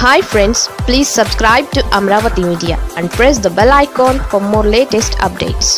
hi friends please subscribe to Amaravati media and press the bell icon for more latest updates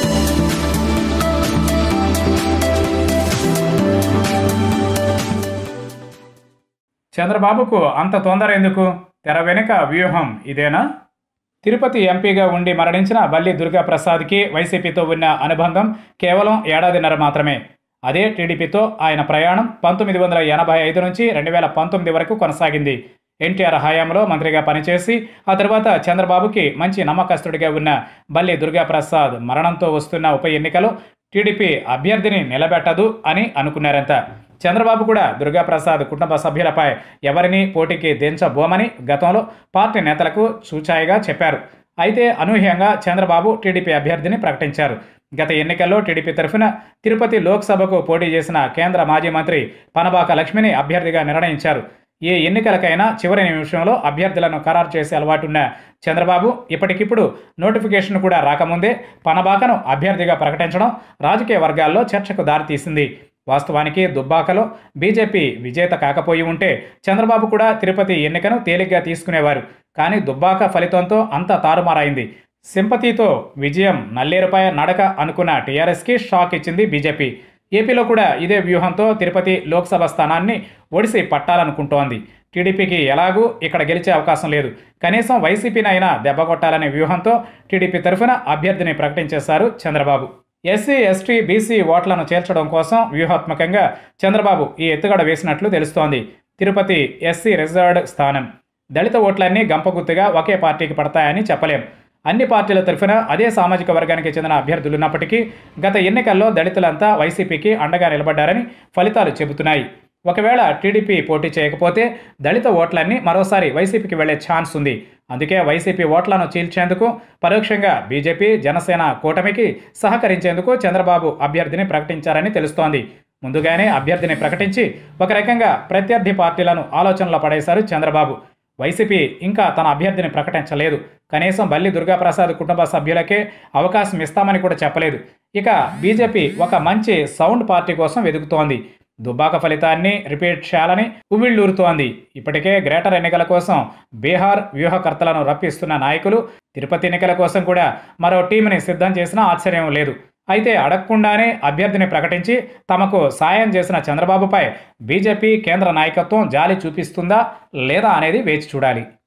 చంద్రబాబుకు అంత తొందర ఎందుకు తెర వెనుక వ్యూహం ఇదేనా తిరుపతి ఎంపీగా ఉండి మరణించిన బల్లి దుర్గాప్రసాద్కి వైసీపీతో ఉన్న అనుబంధం కేవలం ఏడాదిన్నర మాత్రమే అదే టీడీపీతో ఆయన ప్రయాణం పంతొమ్మిది వందల ఎనభై ఐదు నుంచి రెండు వేల పంతొమ్మిది వరకు కొనసాగింది ఎన్టీఆర్ హయాంలో మంత్రిగా పనిచేసి ఆ తర్వాత చంద్రబాబుకి మంచి నమ్మకస్తుడిగా ఉన్న బల్లి దుర్గాప్రసాద్ మరణంతో వస్తున్న ఉప ఎన్నికలో టీడీపీ అభ్యర్థిని నిలబెట్టదు అని అనుకున్నారంట చంద్రబాబు కూడా దుర్గాప్రసాద్ కుటుంబ సభ్యులపై ఎవరిని పోటీకి దించబోమని గతంలో పార్టీ నేతలకు సూచాయిగా చెప్పారు అయితే అనూహ్యంగా చంద్రబాబు టీడీపీ అభ్యర్థిని ప్రకటించారు గత ఎన్నికల్లో టీడీపీ తరఫున తిరుపతి లోక్సభకు పోటీ చేసిన కేంద్ర మాజీ మంత్రి పనబాక లక్ష్మిని అభ్యర్థిగా నిర్ణయించారు ఏ ఎన్నికలకైనా చివరి నిమిషంలో అభ్యర్థులను ఖరారు చేసే అలవాటున్న చంద్రబాబు ఇప్పటికిప్పుడు నోటిఫికేషన్ కూడా రాకముందే పనబాకను అభ్యర్థిగా ప్రకటించడం రాజకీయ వర్గాల్లో చర్చకు దారితీసింది వాస్తవానికి దుబ్బాకలో బీజేపీ విజేత కాకపోయి ఉంటే చంద్రబాబు కూడా తిరుపతి ఎన్నికను తేలిగ్గా తీసుకునేవారు కానీ దుబ్బాక ఫలితంతో అంతా తారుమారైంది సింపతితో విజయం నల్లేరుపై నడక అనుకున్న టీఆర్ఎస్కి షాక్ ఇచ్చింది బీజేపీ ఏపీలో కూడా ఇదే వ్యూహంతో తిరుపతి లోక్సభ స్థానాన్ని ఒడిసి పట్టాలనుకుంటోంది టీడీపీకి ఎలాగూ ఇక్కడ గెలిచే అవకాశం లేదు కనీసం వైసీపీని అయినా దెబ్బకొట్టాలనే వ్యూహంతో టీడీపీ తరఫున అభ్యర్థిని ప్రకటించేశారు చంద్రబాబు ఎస్సీ ఎస్టీ బీసీ ఓట్లను చేర్చడం కోసం వ్యూహాత్మకంగా చంద్రబాబు ఈ ఎత్తుగడ వేసినట్లు తెలుస్తోంది తిరుపతి ఎస్సీ రిజర్వ్డ్ స్థానం దళిత ఓట్లన్నీ గంపగుత్తుగా ఒకే పార్టీకి పడతాయని చెప్పలేం అన్ని పార్టీల తరఫున అదే సామాజిక వర్గానికి చెందిన అభ్యర్థులున్నప్పటికీ గత ఎన్నికల్లో దళితులంతా వైసీపీకి అండగా నిలబడ్డారని ఫలితాలు చెబుతున్నాయి ఒకవేళ టీడీపీ పోటీ చేయకపోతే దళిత ఓట్లన్నీ మరోసారి వైసీపీకి వెళ్లే ఛాన్స్ ఉంది అందుకే వైసీపీ ఓట్లను చీల్చేందుకు పరోక్షంగా బీజేపీ జనసేన కూటమికి సహకరించేందుకు చంద్రబాబు అభ్యర్థిని ప్రకటించారని తెలుస్తోంది ముందుగానే అభ్యర్థిని ప్రకటించి ఒక రకంగా ప్రత్యర్థి పార్టీలను ఆలోచనలో పడేశారు చంద్రబాబు వైసీపీ ఇంకా తన అభ్యర్థిని ప్రకటించలేదు కనీసం బల్లి దుర్గాప్రసాద్ కుటుంబ సభ్యులకే అవకాశం ఇస్తామని కూడా చెప్పలేదు ఇక బీజేపీ ఒక మంచి సౌండ్ పార్టీ కోసం వెతుకుతోంది దుబ్బాక ఫలితాన్ని రిపీట్ చేయాలని ఉవ్విళ్ళూరుతోంది ఇప్పటికే గ్రేటర్ ఎన్నికల కోసం బీహార్ వ్యూహకర్తలను రప్పిస్తున్న నాయకులు తిరుపతి ఎన్నికల కోసం కూడా మరో టీంని సిద్ధం చేసినా ఆశ్చర్యం లేదు అయితే అడగకుండానే అభ్యర్థిని ప్రకటించి తమకు సాయం చేసిన చంద్రబాబుపై బీజేపీ కేంద్ర నాయకత్వం జాలి చూపిస్తుందా లేదా అనేది వేచి చూడాలి